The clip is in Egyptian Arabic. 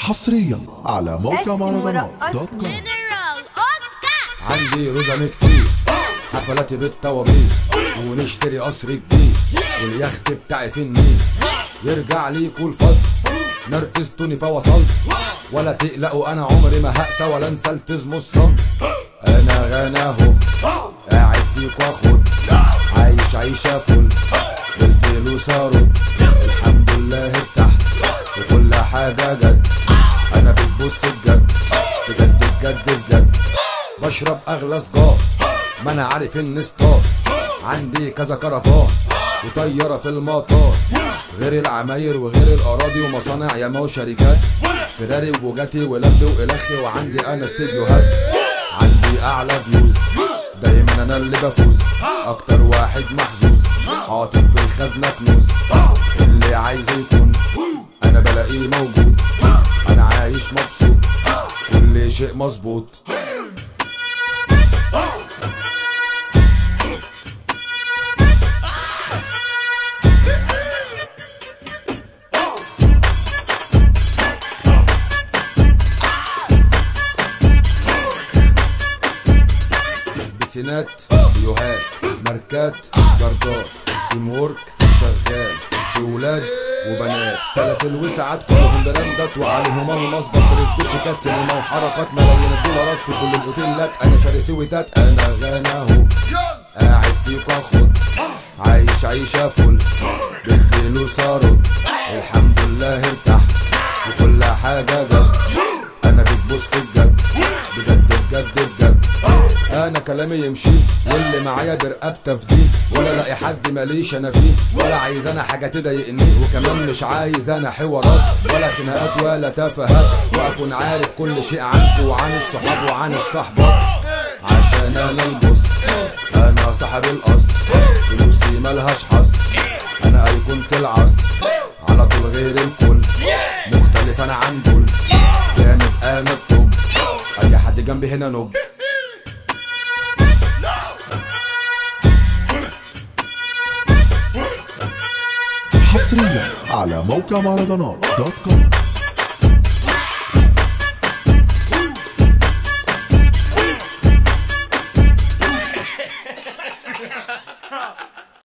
حصريا على موقع مهرجانات دوت كوم جنرال اوكا عندي رزم كتير حفلاتي بالطوابير ونشتري قصر جديد واليخت بتاعي في النيل يرجع ليكوا الفضل نرفزتوني فوصلت ولا تقلقوا انا عمري ما هقسى ولا انسى التزم الصمت انا غناهو قاعد فيك واخد عايش عيشة فل بالفلوس ارد الحمد لله ارتحت وكل حاجة جد انا بتبص بجد بجد بجد بجد بشرب اغلى سجار ما انا عارف ان ستار عندي كذا كرفان وطيارة في المطار غير العماير وغير الاراضي ومصانع ياما وشركات فيراري وبوجاتي ولمبي والخي وعندي انا استديوهات عندي اعلى فيوز دايما انا اللي بفوز اكتر واحد محظوظ حاطط في الخزنة كنوز اللي عايز يكون انا بلاقيه موجود انا عايش مبسوط كل شيء مظبوط بسينات فيوهات ماركات جردات تيم وورك شغال في ولاد وبنات سلاسل وساعات كلهم براندات وعليهم الماس بصرف بشيكات سينما وحركات ملايين الدولارات في كل الاوتيلات انا شاري سويتات انا غناهو قاعد فيك اخد عايش عيشة فل بالفلوس ارد الحمد لله ارتحت وكل حاجة جد انا بتبص بجد بجد بجد بجد انا كلامي يمشي واللي معايا برقبته في دي ولا الاقي حد ماليش انا فيه ولا عايز انا حاجه تضايقني وكمان مش عايز انا حوارات ولا خناقات ولا تفاهات واكون عارف كل شيء عنكم وعن الصحاب وعن الصحبه عشان انا البص انا صاحب القصر فلوسي ملهاش حصر انا ايقونة العصر على طول غير الكل مختلف انا عن دول جامد انا الطب اي حد جنبي هنا نوب حصريا على موقع مهرجانات دوت كوم